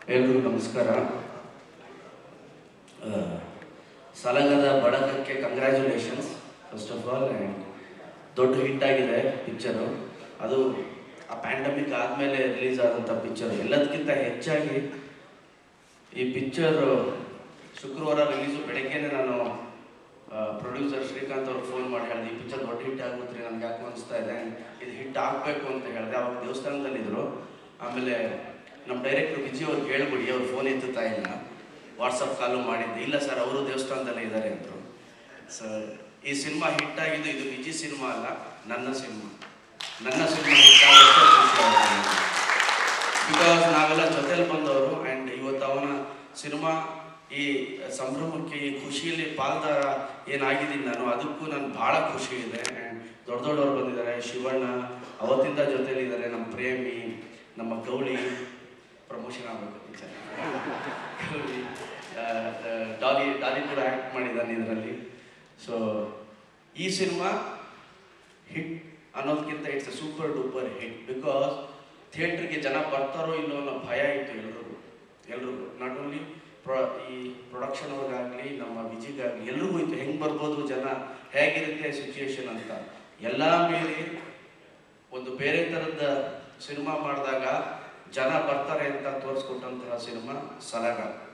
ಎಲ್ರಿಗೂ ನಮಸ್ಕಾರ ಆ, ಸಲಗದ ಬಡಗಕ್ಕೆ congratulations first of all and ದೊಡ್ಡ ಹಿಟ್ ಆಗಿದೆ ಪಿಕ್ಚರು ಅದು ಆ ಪ್ಯಾಂಡಮಿಕ್ ಆದಮೇಲೆ ರಿಲೀಸ್ ಆದಂಥ ಪಿಕ್ಚರ್ ಎಲ್ಲದಕ್ಕಿಂತ ಹೆಚ್ಚಾಗಿ ಈ ಪಿಕ್ಚರ್ ಶುಕ್ರವಾರ ರಿಲೀಸು ಬೆಳಗ್ಗೆನೆ ನಾನು ಪ್ರೊಡ್ಯೂಸರ್ ಶ್ರೀಕಾಂತ್ ಅವ್ರಿಗೆ ಫೋನ್ ಮಾಡಿ ಹೇಳಿದೆ ಈ ಪಿಕ್ಚರ್ ದೊಡ್ಡ ಹಿಟ್ ಆಗುತ್ತೆ ನನಗೆ ಯಾಕೆ ಅನಿಸ್ತಾ ಇದೆ ಇದು ಹಿಟ್ ಆಗಬೇಕು ಅಂತ ಹೇಳಿದೆ ಅವಾಗ ದೇವಸ್ಥಾನದಲ್ಲಿದ್ದರು ಆಮೇಲೆ ನಮ್ಮ ಡೈರೆಕ್ಟರ್ ವಿಜಯ್ ಅವ್ರಿಗೆ ಹೇಳ್ಬಿಡಿ ಅವ್ರು ಫೋನ್ ಎತ್ತುತ್ತಾ ಇಲ್ಲ ವಾಟ್ಸಪ್ ಕಾಲು ಮಾಡಿದ್ದೆ ಇಲ್ಲ ಸರ್ ಅವರು ದೇವಸ್ಥಾನದಲ್ಲೇ ಇದ್ದಾರೆ ಅಂದರು ಸರ್ ಈ ಸಿನಿಮಾ ಹಿಟ್ ಆಗಿದ್ದು ಇದು ವಿಜಯ್ ಸಿನಿಮಾ ಅಲ್ಲ ನನ್ನ ಸಿನಿಮಾ ನನ್ನ ಸಿನಿಮಾ ಹಿಟ್ ಆಗುತ್ತೆ ಖುಷಿ ಆಗುತ್ತೆ ಬಿಕಾಸ್ ನಾವೆಲ್ಲ ಜೊತೆಲಿ ಬಂದವರು ಆ್ಯಂಡ್ ಇವತ್ತು ಅವನ ಸಿನಿಮಾ ಈ ಸಂಭ್ರಮಕ್ಕೆ ಈ ಖುಷಿಯಲ್ಲಿ ಪಾಲ್ದಾರ ಏನಾಗಿದ್ದೀನಿ ನಾನು ಅದಕ್ಕೂ ನಾನು ಭಾಳ ಖುಷಿ ಇದೆ ಆ್ಯಂಡ್ ದೊಡ್ಡ ದೊಡ್ಡವರು ಬಂದಿದ್ದಾರೆ ಶಿವಣ್ಣ ಅವತ್ತಿಂದ ಜೊತೆಲಿದ್ದಾರೆ ನಮ್ಮ ಪ್ರೇಮಿ ನಮ್ಮ ಗೌಳಿ ಪ್ರಮೋಷನ್ ಆಗಬೇಕು ಪಿಕ್ಚರ್ ಗೌಳಿ ಆ, ಆ, ಡಾಲಿ ಡಾಲಿ ಕೂಡ ಆ್ಯಕ್ಟ್ ಮಾಡಿದ್ದಾನೆ ಇದರಲ್ಲಿ ಸೊ ಈ ಸಿನಿಮಾ ಹಿಟ್ ಅನ್ನೋದಕ್ಕಿಂತ it's a super duper hit because ಥಿಯೇಟ್ರಿಗೆ ಜನ ಬರ್ತಾರೋ ಇಲ್ಲೋ ಅನ್ನೋ ಭಯ ಇತ್ತು ಎಲ್ರಿಗೂ ಎಲ್ರಿಗೂ ನಾಟ್ ಓನ್ಲಿ ಪ್ರೊ ಈ ಪ್ರೊಡಕ್ಷನ್ ಅವ್ರಿಗಾಗಲಿ ನಮ್ಮ ವಿಜಿಗಾಗಲಿ ಎಲ್ರಿಗೂ ಇತ್ತು ಹೆಂಗೆ ಬರ್ಬೋದು ಜನ ಹೇಗಿರುತ್ತೆ ಸಿಚುಯೇಷನ್ ಅಂತ ಎಲ್ಲ ಮೀರಿ ಒಂದು ಬೇರೆ ಥರದ ಸಿನಿಮಾ ಮಾಡಿದಾಗ ಜನ ಬರ್ತಾರೆ ಅಂತ ತೋರಿಸ್ಕೊಟ್ಟಂತಹ ಸಿನಿಮಾ ಸಲಗ